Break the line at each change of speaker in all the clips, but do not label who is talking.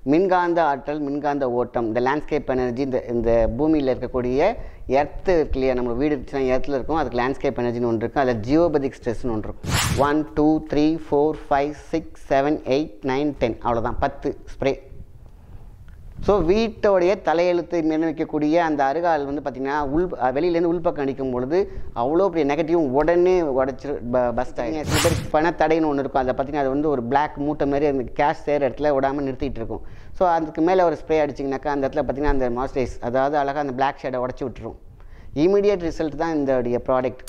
மின்காந்த ஆற்றல் மின்காந்த ஓட்டம் இந்த லேண்ட்ஸ்கேப் எனர்ஜி இந்த இந்த பூமியில் இருக்கக்கூடிய எர்த்து இருக்கு இல்லையா நம்ம வீடு இருந்துச்சுன்னா எர்த்தில் இருக்கும் அதுக்கு லேண்ட்ஸ்கேப் எனர்ஜின்னு ஒன்று இருக்கும் அதில் ஜியோபதிக் ஸ்ட்ரெஸ்னு ஒன்று இருக்கும் one two three four five six seven eight nine ten அவ்வளோதான் பத்து ஸ்ப்ரே ஸோ வீட்டோடைய தலையெழுத்தை நிர்ணயிக்கக்கூடிய அந்த அருகால் வந்து பார்த்திங்கன்னா உள் வெளியிலேருந்து உள்பக்கம் அடிக்கும் பொழுது அவ்வளோ பெரிய நெகட்டிவ் உடனே உடச்சிரு பஸ்ட் ஆகிங்க சில பேர் பணத்தடைன்னு ஒன்று இருக்கும் அதை பார்த்திங்கன்னா அது வந்து ஒரு பிளாக் மூட்டை மாதிரி அந்த கேஷ் சேர இடத்துல விடாமல் நிறுத்திட்டு இருக்கும் ஸோ அதுக்கு மேலே ஒரு ஸ்ப்ரே அடிச்சிங்கனாக்கா அந்த இடத்துல பார்த்திங்கன்னா அந்த மாய்ஸ்சரைஸ் அதாவது அழகாக அந்த பிளாக் ஷேடை உடச்சி விட்டுரும் இமீடியட் ரிசல்ட் தான் இந்த ப்ராடக்ட்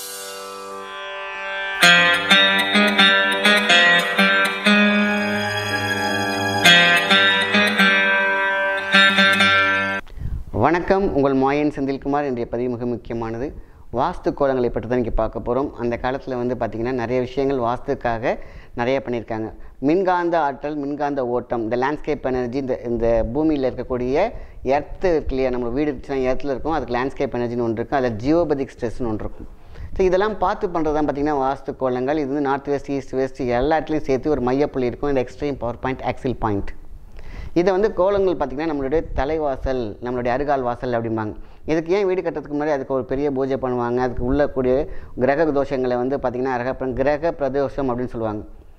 வணக்கம் உங்கள் மாயன் செந்தில்குமார் இன்றைய பதிவு மிக முக்கியமானது வாஸ்து கோலங்களை பற்றி தான் இன்றைக்கி பார்க்க போகிறோம் அந்த காலத்தில் வந்து பார்த்திங்கன்னா நிறைய விஷயங்கள் வாஸ்துக்காக நிறைய பண்ணியிருக்காங்க மின்காந்த ஆற்றல் மின்காந்த ஓட்டம் இந்த லேண்ட்ஸ்கேப் எனர்ஜி இந்த இந்த பூமியில் இருக்கக்கூடிய எர்த்து இருக்கு இல்லையா நம்ம வீடு இருந்துச்சுன்னா எர்த்தில் இருக்கும் அதுக்கு லேண்ட்ஸ்கேப் எனர்ஜின்னு ஒன்று இருக்கும் அதில் ஜியோபதிக் ஸ்ட்ரெஸ்னு ஒன்று இருக்கும் ஸோ இதெல்லாம் பார்த்து பண்ணுறது தான் பார்த்திங்கன்னா வாஸ்து கோலங்கள் இது வந்து நார்த் வெஸ்ட் ஈஸ்ட் வெஸ்ட் எல்லா இடத்துலையும் சேர்த்து ஒரு மையப்புள்ளி இருக்கும் இந்த எக்ஸ்ட்ரீம் பவர் பாயிண்ட் ஆக்சில் பாயிண்ட் இதை வந்து கோலங்கள் பார்த்திங்கன்னா நம்மளுடைய தலைவாசல் நம்மளுடைய அருகால் வாசல் அப்படிம்பாங்க இதுக்கு ஏன் வீடு கட்டுறதுக்கு முன்னாடி அதுக்கு ஒரு பெரிய பூஜை பண்ணுவாங்க அதுக்கு உள்ளக்கூடிய கிரக தோஷங்களை வந்து பார்த்திங்கன்னா அரக கிரக பிரதோஷம் அப்படின்னு சொல்லுவாங்க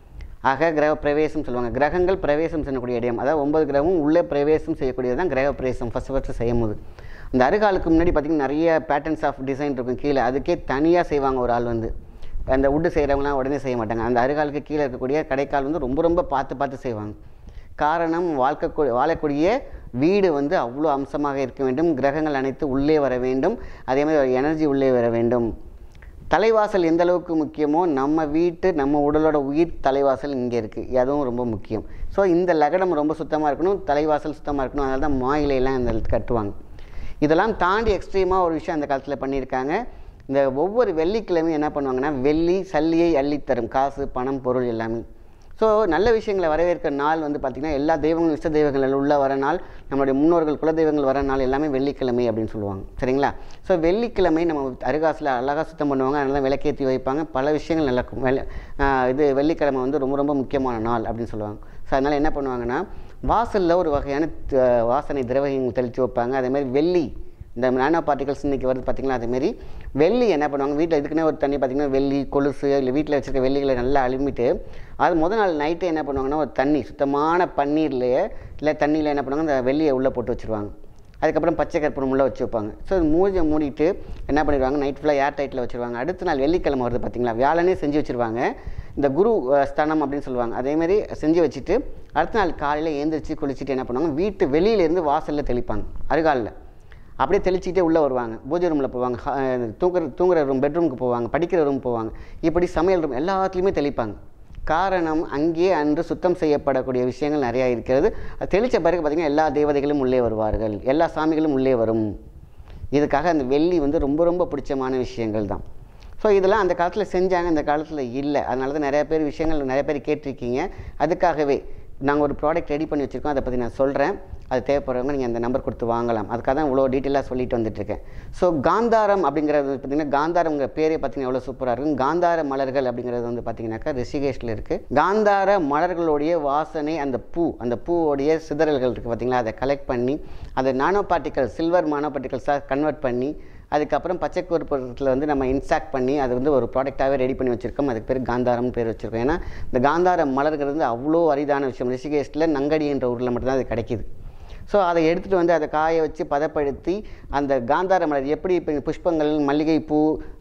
அக கிரக பிரவேசம் சொல்லுவாங்க கிரகங்கள் பிரவேசம் செய்யக்கூடிய இடம் அதாவது ஒன்பது கிரகமும் உள்ளே பிரவேசம் செய்யக்கூடியது தான் கிரக பிரவேசம் ஃபஸ்ட்டு ஃபஸ்ட்டு செய்யும் போது அந்த அருகாலுக்கு முன்னாடி பார்த்திங்கன்னா நிறைய பேட்டர்ன்ஸ் ஆஃப் டிசைன் இருக்கும் கீழே அதுக்கே தனியாக செய்வாங்க ஒரு ஆள் வந்து அந்த உட்டு செய்கிறவங்களாம் உடனே செய்ய மாட்டாங்க அந்த அருகாலுக்கு கீழே இருக்கக்கூடிய கடைக்கால் வந்து ரொம்ப ரொம்ப பார்த்து பார்த்து செய்வாங்க காரணம் வாழ்க்கை வாழக்கூடிய வீடு வந்து அவ்வளோ அம்சமாக இருக்க வேண்டும் கிரகங்கள் அனைத்து உள்ளே வர வேண்டும் அதே மாதிரி ஒரு எனர்ஜி உள்ளே வர வேண்டும் தலைவாசல் எந்த அளவுக்கு முக்கியமோ நம்ம வீட்டு நம்ம உடலோட உயிர் தலைவாசல் இங்கே இருக்குது அதுவும் ரொம்ப முக்கியம் ஸோ இந்த லகடம் ரொம்ப சுத்தமாக இருக்கணும் தலைவாசல் சுத்தமாக இருக்கணும் அதனால தான் மாயிலையெல்லாம் இந்த கட்டுவாங்க இதெல்லாம் தாண்டி எக்ஸ்ட்ரீமாக ஒரு விஷயம் அந்த காலத்தில் பண்ணியிருக்காங்க இந்த ஒவ்வொரு வெள்ளிக்கிழமையும் என்ன பண்ணுவாங்கன்னா வெள்ளி சல்லியை அள்ளித்தரும் காசு பணம் பொருள் எல்லாமே ஸோ நல்ல விஷயங்களை வரவேற்கிற நாள் வந்து பார்த்திங்கன்னா எல்லா தெய்வங்களும் இஷ்ட தெய்வங்கள் உள்ள வர நாள் நம்மளுடைய முன்னோர்கள் குல தெய்வங்கள் வர நாள் எல்லாமே வெள்ளிக்கிழமை அப்படின்னு சொல்லுவாங்க சரிங்களா ஸோ வெள்ளிக்கிழமை நம்ம அருகாசில் அழகாக சுத்தம் பண்ணுவாங்க அதனால விளக்கேற்றி வைப்பாங்க பல விஷயங்கள் நடக்கும் வெள்ள இது வெள்ளிக்கிழமை வந்து ரொம்ப ரொம்ப முக்கியமான நாள் அப்படின்னு சொல்லுவாங்க ஸோ அதனால் என்ன பண்ணுவாங்கன்னா வாசலில் ஒரு வகையான வாசனை திரவகங்கள் தெளித்து வைப்பாங்க அதேமாதிரி வெள்ளி இந்த நானோ பார்ட்டிகல்ஸ் இன்றைக்கி வருது பார்த்திங்களா அதேமாரி வெள்ளி என்ன பண்ணுவாங்க வீட்டில் இதுக்குன்னே ஒரு தண்ணி பார்த்திங்கன்னா வெள்ளி கொலுசு இல்லை வீட்டில் வச்சுருக்க வெள்ளிகளை நல்லா அழுமிட்டு அது முதல் நாள் நைட்டு என்ன பண்ணுவாங்கன்னா ஒரு தண்ணி சுத்தமான பன்னீர்லையே இல்லை தண்ணியில் என்ன பண்ணுவாங்க அந்த வெள்ளியை உள்ளே போட்டு வச்சுருவாங்க அதுக்கப்புறம் பச்சை கற்பூரம் உள்ளே வச்சு வைப்பாங்க ஸோ அது மூஞ்சை மூடிட்டு என்ன பண்ணிடுவாங்க நைட் ஃபுல்லாக ஏர் டைட்டில் வச்சுருவாங்க அடுத்த நாள் வெள்ளிக்கிழமை வருது பார்த்திங்களா வியாழனே செஞ்சு வச்சுருவாங்க இந்த குரு ஸ்தானம் அப்படின்னு சொல்லுவாங்க அதேமாதிரி செஞ்சு வச்சுட்டு அடுத்த நாள் காலையில் ஏந்திரிச்சு குளிச்சுட்டு என்ன பண்ணுவாங்க வீட்டு வெளியிலேருந்து வாசலில் தெளிப்பாங்க அருகாலில் அப்படியே தெளிச்சிக்கிட்டே உள்ளே வருவாங்க பூஜை ரூமில் போவாங்க தூங்குற தூங்குற ரூம் பெட்ரூமுக்கு போவாங்க படிக்கிற ரூம் போவாங்க இப்படி சமையல் ரூம் எல்லாத்துலேயுமே தெளிப்பாங்க காரணம் அங்கேயே அன்று சுத்தம் செய்யப்படக்கூடிய விஷயங்கள் நிறையா இருக்கிறது அது தெளித்த பிறகு பார்த்திங்கன்னா எல்லா தேவதைகளும் உள்ளே வருவார்கள் எல்லா சாமிகளும் உள்ளே வரும் இதுக்காக அந்த வெள்ளி வந்து ரொம்ப ரொம்ப பிடிச்சமான விஷயங்கள் தான் ஸோ இதெல்லாம் அந்த காலத்தில் செஞ்சாங்க இந்த காலத்தில் இல்லை அதனால தான் நிறைய பேர் விஷயங்கள் நிறைய பேர் கேட்டிருக்கீங்க அதுக்காகவே நாங்கள் ஒரு ப்ராடக்ட் ரெடி பண்ணி வச்சுருக்கோம் அதை பற்றி நான் சொல்கிறேன் அது தேவைப்படுறவங்க நீங்கள் அந்த நம்பர் கொடுத்து வாங்கலாம் அதுக்காக தான் இவ்வளோ டீட்டெயிலாக சொல்லிட்டு வந்துட்டுருக்கேன் ஸோ காந்தாரம் அப்படிங்கிறது பார்த்திங்கன்னா காந்தாரம்ங்கிற பேரே பார்த்திங்கன்னா எவ்வளோ சூப்பராக இருக்கும் காந்தார மலர்கள் அப்படிங்கிறது வந்து பார்த்திங்கனாக்கா ரிஷிகேஷில் இருக்குது காந்தார மலர்களுடைய வாசனை அந்த பூ அந்த பூவோடைய சிதறல்கள் இருக்குது பார்த்திங்களா அதை கலெக்ட் பண்ணி அதை நானோ பார்ட்டிகல் சில்வர் நானோ பார்ட்டிகல்ஸாக கன்வெர்ட் பண்ணி அதுக்கப்புறம் பச்சை கருப்பத்தில் வந்து நம்ம இன்சாக்ட் பண்ணி அது வந்து ஒரு ப்ராடக்டாகவே ரெடி பண்ணி வச்சுருக்கோம் அதுக்கு பேர் காந்தாரம்னு பேர் வச்சுருக்கோம் ஏன்னா இந்த காந்தாரம் மலர்கிறது வந்து அவ்வளோ அரிதான விஷயம் ரிஷிகேஷில் நங்கடி என்ற ஊரில் மட்டும்தான் அது கிடைக்கிது ஸோ அதை எடுத்துகிட்டு வந்து அதை காய வச்சு பதப்படுத்தி அந்த காந்தார மலர் எப்படி இப்போ புஷ்பங்கள் மல்லிகைப்பூ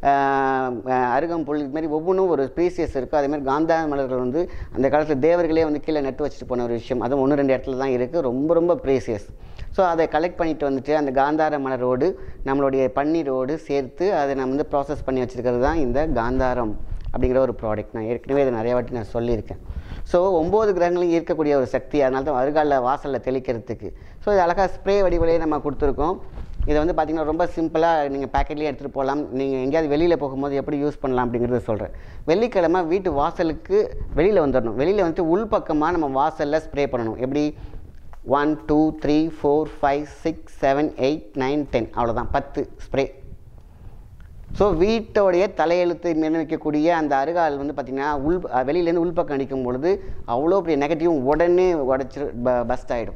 அருகம்புல் இது மாதிரி ஒவ்வொன்றும் ஒரு ப்ரீசியஸ் இருக்குது அதேமாதிரி காந்தார மலர்கள் வந்து அந்த காலத்தில் தேவர்களே வந்து கீழே நட்டு வச்சுட்டு போன ஒரு விஷயம் அது ஒன்று ரெண்டு இடத்துல தான் இருக்குது ரொம்ப ரொம்ப ப்ரீசியஸ் ஸோ அதை கலெக்ட் பண்ணிட்டு வந்துட்டு அந்த காந்தார மலரோடு நம்மளுடைய பன்னீரோடு சேர்த்து அதை நம்ம வந்து ப்ராசஸ் பண்ணி வச்சுருக்கிறது தான் இந்த காந்தாரம் அப்படிங்கிற ஒரு ப்ராடக்ட் நான் ஏற்கனவே இதை நிறைய வாட்டி நான் சொல்லியிருக்கேன் ஸோ ஒம்பது கிரகங்களையும் ஈர்க்கக்கூடிய ஒரு சக்தி அதனால தான் அருகாலில் வாசலில் தெளிக்கிறதுக்கு ஸோ இது அழகாக ஸ்ப்ரே வடிவிலேயே நம்ம கொடுத்துருக்கோம் இதை வந்து பார்த்திங்கன்னா ரொம்ப சிம்பிளாக நீங்கள் பேக்கெட்லேயே எடுத்துகிட்டு போகலாம் நீங்கள் எங்கேயாவது வெளியில் போகும்போது எப்படி யூஸ் பண்ணலாம் அப்படிங்கிறத சொல்கிறேன் வெள்ளிக்கிழமை வீட்டு வாசலுக்கு வெளியில் வந்துடணும் வெளியில் வந்துட்டு உள்பக்கமாக நம்ம வாசலில் ஸ்ப்ரே பண்ணணும் எப்படி one two three four five six seven eight nine ten அவ்வளோதான் பத்து ஸ்ப்ரே ஸோ வீட்டோடைய தலையெழுத்தை நிர்ணயிக்கக்கூடிய அந்த அருகால் வந்து பார்த்திங்கன்னா உள் வெளியிலேருந்து உள்பக்கம் அடிக்கும் பொழுது அவ்வளோ பெரிய நெகட்டிவ் உடனே உடச்சிரு பஸ்ட் ஆகிடும்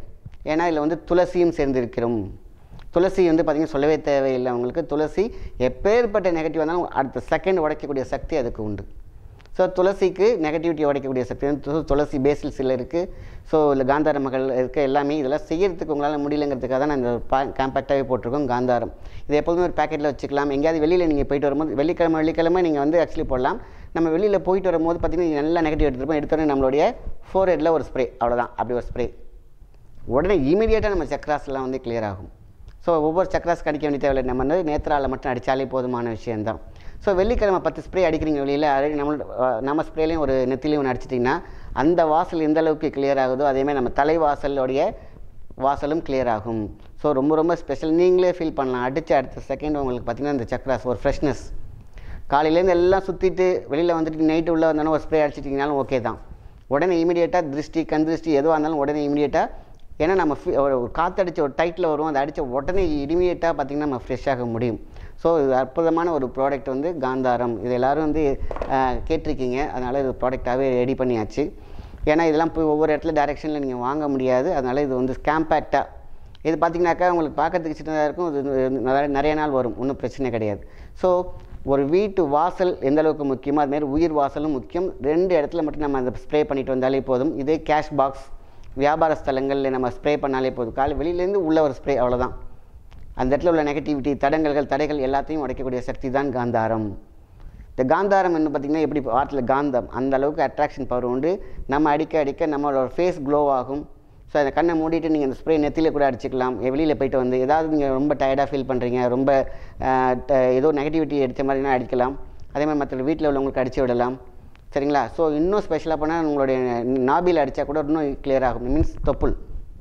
ஏன்னா இதில் வந்து துளசியும் சேர்ந்திருக்கிறோம் துளசி வந்து பார்த்திங்கன்னா சொல்லவே தேவையில்லை உங்களுக்கு துளசி எப்பேற்பட்ட நெகட்டிவ் வந்தாலும் அடுத்த செகண்ட் உடைக்கக்கூடிய சக்தி அதுக்கு உண்டு ஸோ துளசிக்கு நெகட்டிவிட்டி உடைக்கக்கூடிய சக்தி வந்து து- துளசி பேசில்ஸில் இருக்குது ஸோ இல்லை காந்தார மகள் இருக்குது எல்லாமே இதெல்லாம் செய்யறதுக்கு உங்களால் முடியலங்கிறதுக்காக தான் நான் இந்த பா காம்பேக்டாகவே போட்டிருக்கோம் காந்தாரம் இது எப்போதுமே ஒரு பேக்கெட்டில் வச்சுக்கலாம் எங்கேயாவது வெளியில் நீங்கள் போயிட்டு வரும்போது வெள்ளிக்கிழமை வெள்ளிக்கிழமை நீங்கள் வந்து ஆக்சுவலி போடலாம் நம்ம வெளியில் போயிட்டு வரும்போது பார்த்தீங்கன்னா நல்லா நெகட்டிவ் எடுத்துருப்போம் எடுத்தோடனே நம்மளுடைய ஃபோர் ஹெட்டில் ஒரு ஸ்ப்ரே அவ்வளோதான் அப்படி ஒரு ஸ்ப்ரே உடனே இமீடியட்டாக நம்ம சக்ராஸ்லாம் வந்து clear ஆகும் ஸோ ஒவ்வொரு சக்ராஸ் அடிக்க வேண்டிய தேவையில்லை நம்ம வந்து நேத்ரால மட்டும் அடித்தாலே போதுமான விஷயம்தான் ஸோ வெள்ளிக்கிழமை பத்து ஸ்ப்ரே அடிக்கிறீங்க வெளியில் அதே நம்மளோட அஹ், நம்ம ஸ்ப்ரேலையும் ஒரு நெத்திலையும் ஒன்று அடிச்சிட்டிங்கன்னா அந்த வாசல் எந்த அளவுக்கு கிளியர் ஆகுதோ அதேமாதிரி நம்ம தலைவாசலுடைய வாசலும் கிளியர் ஆகும் ஸோ ரொம்ப ரொம்ப ஸ்பெஷல் நீங்களே ஃபீல் பண்ணலாம் அடித்து அடுத்த செகண்ட் உங்களுக்கு பார்த்தீங்கன்னா இந்த சக்ராஸ் ஒரு ஃப்ரெஷ்னஸ் காலையிலேருந்து எல்லாம் சுற்றிட்டு வெளியில் வந்துட்டு நைட்டு உள்ளே வந்தாலும் ஒரு ஸ்ப்ரே அடிச்சிட்டிங்கனாலும் ஓகே தான் உடனே இமீடியட்டாக திருஷ்டி கண் திருஷ்டி எதுவாக இருந்தாலும் உடனே இமீடியட்டாக ஏன்னா நம்ம fi- ஒரு ஒரு காற்றடிச்ச ஒரு டைட்டில் வரும் அதை அடித்த உடனே இமீடியட்டாக பார்த்திங்கன்னா நம்ம ஃப்ரெஷ் ஆக முடியும் ஸோ இது அற்புதமான ஒரு ப்ராடக்ட் வந்து காந்தாரம் இது எல்லோரும் வந்து அஹ், கேட்டிருக்கீங்க அதனால் இது ப்ராடக்டாகவே ரெடி பண்ணியாச்சு ஏன்னா இதெல்லாம் போய் ஒவ்வொரு இடத்துல டைரெக்ஷனில் நீங்கள் வாங்க முடியாது அதனால் இது வந்து ஸ்கேம்பேக்டாக இது பார்த்தீங்கன்னாக்கா உங்களுக்கு பார்க்கறதுக்கு சின்னதாக இருக்கும் இது நிறைய- நிறைய நாள் வரும் ஒன்றும் பிரச்சனை கிடையாது ஸோ ஒரு வீட்டு வாசல் எந்த அளவுக்கு முக்கியமோ அதுமாரி உயிர் வாசலும் முக்கியம் ரெண்டு இடத்துல மட்டும் நம்ம அதை ஸ்ப்ரே பண்ணிட்டு வந்தாலே போதும் இதே கேஷ் பாக்ஸ் வியாபார ஸ்தலங்களில் நம்ம ஸ்ப்ரே பண்ணாலே போதும் காலை வெளியிலேருந்து உள்ள ஒரு ஸ்ப்ரே அவ்வளோதான் அந்த இடத்துல உள்ள நெகட்டிவிட்டி தடங்கல்கள் தடைகள் எல்லாத்தையும் உடைக்கக்கூடிய சக்தி தான் காந்தாரம் இந்த காந்தாரம் என்ன பார்த்திங்கன்னா எப்படி வாட்டில் காந்தம் அந்த அளவுக்கு அட்ராக்ஷன் பவர் உண்டு நம்ம அடிக்க அடிக்க நம்மளோட ஃபேஸ் க்ளோ ஆகும் ஸோ அந்த கண்ணை மூடிட்டு நீங்கள் அந்த ஸ்ப்ரே நெத்தியில் கூட அடிச்சுக்கலாம் வெளியில் போயிட்டு வந்து ஏதாவது நீங்கள் ரொம்ப டயர்டாக ஃபீல் பண்ணுறீங்க ரொம்ப அஹ், ட- ஏதோ நெகட்டிவிட்டி எடுத்த மாதிரினா அடிக்கலாம் அதே மாதிரி மற்ற வீட்டில் உள்ளவங்களுக்கு அடித்து விடலாம் சரிங்களா ஸோ இன்னும் ஸ்பெஷலாக பண்ணால் உங்களுடைய நாபியில் அடித்தா கூட இன்னும் clear ஆகும் மீன்ஸ் தொப்புள்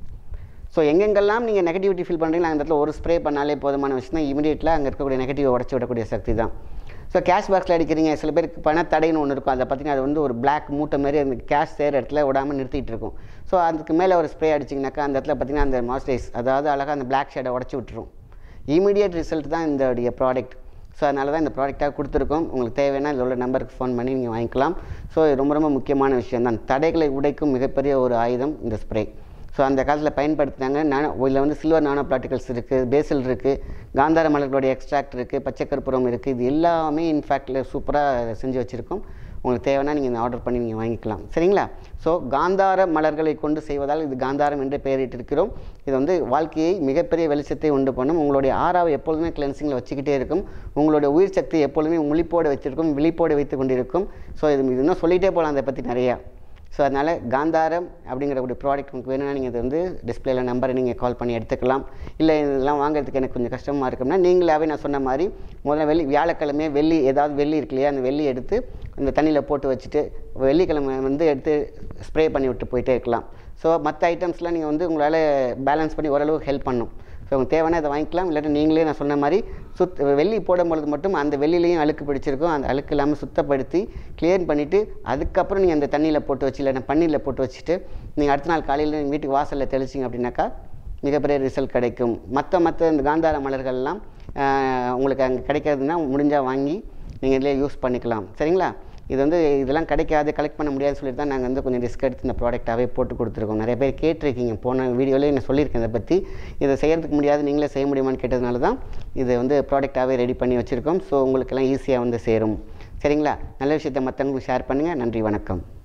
ஸோ எங்கெங்கெல்லாம் நீங்கள் நெகட்டிவிட்டி ஃபீல் பண்ணுறீங்களோ அந்த இடத்துல ஒரு ஸ்ப்ரே பண்ணாலே போதுமான விஷயம் தான் இமீடியட்டில் அங்கே இருக்கக்கூடிய நெகட்டிவ் உடச்சி விடக்கூடிய சக்தி தான் ஸோ கேஷ் பாக்ஸில் அடிக்கிறீங்க சில பேருக்கு பணத்தடைன்னு ஒன்று இருக்கும் அதை பார்த்தீங்கன்னா அது வந்து ஒரு பிளாக் மூட்டை மாதிரி அந்த கேஷ் சேர இடத்துல விடாமல் நிறுத்திட்டு இருக்கும் ஸோ அதுக்கு மேலே ஒரு ஸ்ப்ரே அடிச்சிங்கனாக்கா அந்த இடத்துல பார்த்தீங்கன்னா அந்த மாய்ஸ்சரைஸ் அதாவது அழகாக அந்த பிளாக் ஷேடை உடச்சி விட்டுரும் இமீடியட் ரிசல்ட் தான் இந்த ப்ராடக்ட் ஸோ அதனால தான் இந்த ப்ராடக்டாக கொடுத்துருக்கோம் உங்களுக்கு தேவைன்னா இதில் உள்ள நம்பருக்கு ஃபோன் பண்ணி நீங்கள் வாங்கிக்கலாம் ஸோ இது ரொம்ப ரொம்ப முக்கியமான விஷயம் தான் தடைகளை உடைக்கும் மிகப்பெரிய ஒரு ஆயுதம் இந்த ஸ்ப்ரே ஸோ அந்த காலத்தில் பயன்படுத்தினாங்க நானோ இதில் வந்து சில்வர் நானோ பார்ட்டிகல்ஸ் இருக்குது பேசல் இருக்குது காந்தார மலர்களுடைய எக்ஸ்ட்ராக்ட் இருக்குது பச்சை கற்பூரம் இருக்குது இது எல்லாமே இன்ஃபேக்டில் சூப்பராக செஞ்சு வச்சுருக்கோம் உங்களுக்கு தேவைன்னா நீங்கள் இந்த ஆர்டர் பண்ணி நீங்கள் வாங்கிக்கலாம் சரிங்களா ஸோ காந்தார மலர்களை கொண்டு செய்வதால் இது காந்தாரம் என்று பெயரிட்டிருக்கிறோம் இது வந்து வாழ்க்கையை மிகப்பெரிய வெளிச்சத்தை உண்டு பண்ணும் உங்களுடைய ஆறாவை எப்பொழுதுமே கிளென்சிங்கில் வச்சுக்கிட்டே இருக்கும் உங்களுடைய உயிர் சக்தி எப்பொழுதுமே முழிப்போடு வச்சிருக்கும் விழிப்போடு வைத்து கொண்டிருக்கும் ஸோ இது இது இன்னும் சொல்லிகிட்டே போகலாம் அதை பற்றி நிறையா ஸோ அதனால் காந்தாரம் அப்படிங்கிற ஒரு ப்ராடக்ட் உங்களுக்கு வேணும்னா நீங்கள் இது வந்து டிஸ்பிளேல நம்பரை நீங்கள் கால் பண்ணி எடுத்துக்கலாம் இல்லை இதெல்லாம் வாங்குறதுக்கு எனக்கு கொஞ்சம் கஷ்டமாக இருக்கும்னா நீங்களாவே நான் சொன்ன மாதிரி முதல்ல வெள்ளி வியாழக்கிழமை வெள்ளி ஏதாவது வெள்ளி இருக்கு இல்லையா அந்த வெள்ளி எடுத்து இந்த தண்ணியில் போட்டு வச்சுட்டு வெள்ளிக்கிழமை வந்து எடுத்து ஸ்ப்ரே பண்ணி விட்டு போயிட்டே இருக்கலாம் ஸோ மற்ற ஐட்டம்ஸ்லாம் நீங்கள் வந்து உங்களால் பேலன்ஸ் பண்ணி ஓரளவுக்கு ஹெல்ப் பண்ணும் ஸோ உங்களுக்கு தேவைன்னா அதை வாங்கிக்கலாம் இல்லாட்டி நீங்களே நான் சொன்ன மாதிரி சுத் வெள்ளி போடும் பொழுது மட்டும் அந்த வெள்ளிலையும் அழுக்கு பிடிச்சிருக்கும் அந்த அழுக்கு இல்லாமல் சுத்தப்படுத்தி க்ளியர் பண்ணிவிட்டு அதுக்கப்புறம் நீங்கள் அந்த தண்ணியில் போட்டு வச்சு இல்லைன்னா பன்னீரில் போட்டு வச்சுட்டு நீங்கள் அடுத்த நாள் காலையில் நீங்கள் வீட்டுக்கு வாசலில் தெளிச்சிங்க அப்படின்னாக்கா மிகப்பெரிய ரிசல்ட் கிடைக்கும் மற்ற மற்ற இந்த காந்தார மலர்கள்லாம் ஆஹ், உங்களுக்கு அங்கே கிடைக்கிறதுனா முடிஞ்சால் வாங்கி நீங்கள் இதிலே யூஸ் பண்ணிக்கலாம் சரிங்களா இது வந்து இதெல்லாம் கிடைக்காது கலெக்ட் பண்ண முடியாதுன்னு சொல்லிட்டு தான் நாங்கள் வந்து கொஞ்சம் ரிஸ்க் எடுத்து இந்த ப்ராடக்ட்டாகவே போட்டு கொடுத்துருக்கோம் நிறைய பேர் கேட்டிருக்கீங்க போன வீடியோலேயே நான் சொல்லியிருக்கேன் இதை பற்றி இதை செய்யறதுக்கு முடியாது நீங்களே செய்ய முடியுமான்னு கேட்டதுனால தான் இது வந்து ப்ராடக்ட்டாகவே ரெடி பண்ணி வச்சுருக்கோம் ஸோ உங்களுக்கெல்லாம் ஈஸியாக வந்து சேரும் சரிங்களா நல்ல விஷயத்தை மற்றவங்களுக்கு ஷேர் பண்ணுங்கள் நன்றி வணக்கம்